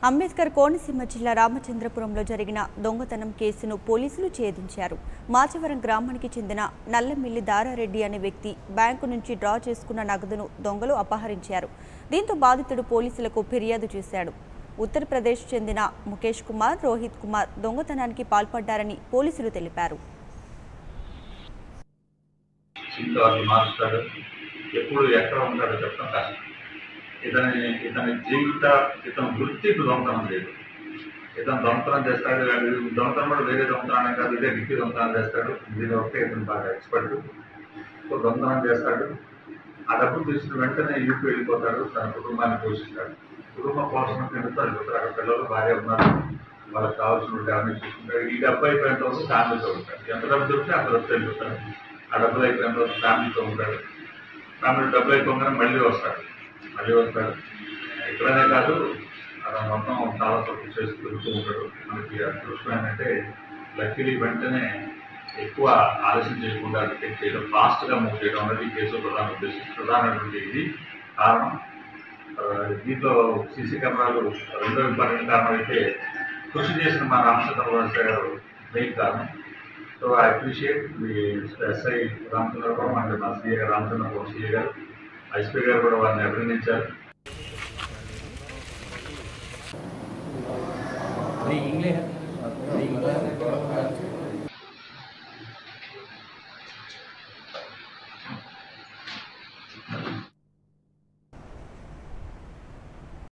అంబేద్కర్ కోనసీమ జిల్లా రామచంద్రపురంలో జరిగిన దొంగతనం కేసును పోలీసులు ఛేదించారు మాచవరం గ్రామానికి చెందిన నల్లమిల్లి దారారెడ్డి అనే వ్యక్తి బ్యాంకు నుంచి డ్రా చేసుకున్న నగదును దొంగలు అపహరించారు దీంతో బాధితుడు పోలీసులకు ఫిర్యాదు చేశాడు ఉత్తరప్రదేశ్ చెందిన ముఖేష్ కుమార్ రోహిత్ కుమార్ దొంగతనానికి పాల్పడ్డారని పోలీసులు తెలిపారు జీవితాలు మారుస్తాడు ఎప్పుడు ఎక్కడ ఉంటాడో చెప్పడం కష్టం ఇతని ఇతని జీవిత ఇతని వృత్తి ఇప్పుడు దొంగతనం లేదు ఇతను దొంగతనం చేస్తాడు అది దొంగతనం కూడా వేరే దొంగతనం కాదు ఇదే డిప్పి దొంగతనం చేస్తాడు దీని ఒకటే ఇతను బాగా ఎక్స్పర్ట్ సో దొంగతనం చేస్తాడు ఆ డబ్బు తీసుకున్న వెంటనే యూపీ వెళ్ళిపోతాడు తన కుటుంబాన్ని పోషిస్తాడు కుటుంబ పోషణ కింద వెళ్ళిపోతాడు అక్కడ పిల్లలు భార్య ఉన్నారు వాళ్ళకి కావాల్సిన అన్ని చూసుకుంటాడు ఈ డబ్బు అయిపోయిన తర్వాత ఫ్యామిలీతో ఉంటాడు ఎంత డబ్బు దొరికితే అంత డబ్బు వెళ్ళిపోతాడు ఆ డబ్బులు అయిపోయిన తర్వాత ఫ్యామిలీతో ఉంటాడు ఫ్యామిలీ డబ్బులు అయిపోగానే మళ్ళీ వస్తాడు మళ్ళీ వస్తాడు ఇక్కడనే కాదు అలా మొత్తం చాలా తప్పు చేసి తిరుగుతూ ఉంటాడు మనకి అదృష్టం ఏంటంటే లక్కీలీ వెంటనే ఎక్కువ ఆలస్యం చేయకుండా డిటెక్ట్ చేయడం ఫాస్ట్గా మూవ్ చేయడం అనేది ఈ కేసు ప్రధాన ఉద్దేశం ప్రధానమైనటువంటి ఇది కారణం ఆ, దీంట్లో సీసీ కెమెరాలు రెండో ఇంపార్టెంట్ కారణం అయితే కృషి చేసిన మా రామచంద్ర గారు మెయిన్ కారణం so I appreciate the SI Ramachandrapuram and మా సీఏ గారు రామచంద్రపురం సీఏ గారు ఐస్పీ గారు కూడా వారిని అభినందించారు Three English, three English.